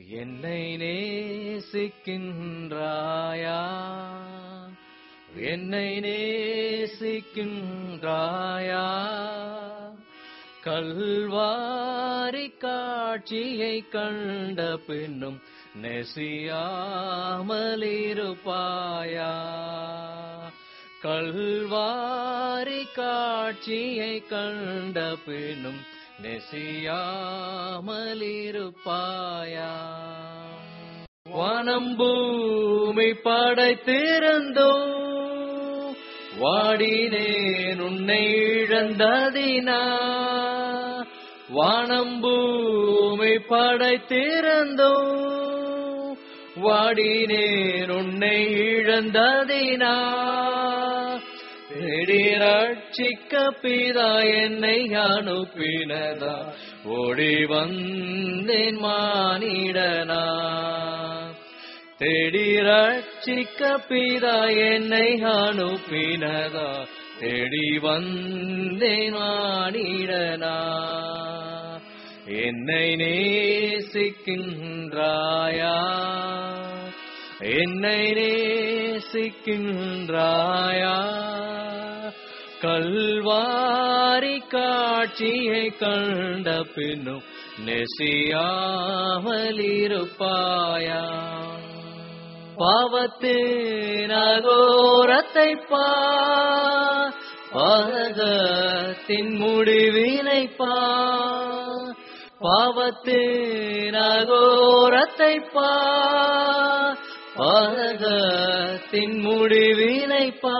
என்னை நேசிக்கின்றாயா என்னை நேசிக்கின்றாயா கல்வாரி காட்சியை கண்ட பின்னும் நெசியாமலிருப்பாயா கல்வாரி காட்சியை கண்ட பின்னும் நெசியாமலிருப்பாயா வானம் பூமி படைத்திருந்தோ வாடினேன் உன்னை இழந்ததினா வானம் பூமி படைத்திருந்தோ வாடினேன் உன்னை இழந்ததினா தேடி ரட்சிக்க பிதா என்னை அனுப்பினதா ஓடி வந்தேன் மானிடனா தேடி ரட்சிக்க பிதா என்னை அனுப்பினதா தேடி வந்தேன் மானிடனா என்னை நேசிக்கின்றாயா என்னை நேசிக்கின்றாயா கல்வாரி காட்சியை கண்ட பின்னும் நெசியாமலிருப்பாயா பாவத்தின் அகோரத்தை பா பாரகத்தின் முடிவினை பா பாவத்தின் அகோரத்தை பா பாரகத்தின் முடிவினை பா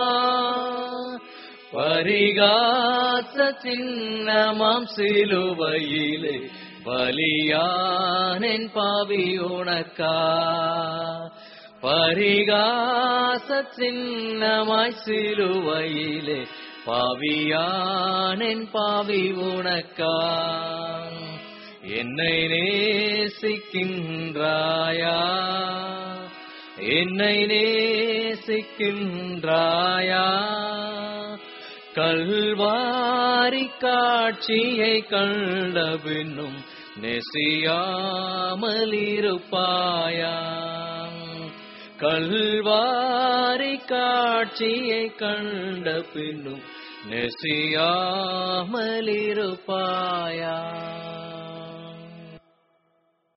பரிகாச சின்னமாம் சிலுவையிலே பலியானென் பாவி உனக்கா பரிகாச சின்னமாய் சிலுவையிலே பாவியானென் பாவி உனக்கா என்னை நேசிக்கின்றாயா என்னை நேசிக்கின்றாயா கல்வாரி காட்சியை கண்ட பின்னும் நெசியாமலிருப்பாயா கல்வாரி காட்சியை கண்ட பின்னும் நெசியாமலிருப்பாயா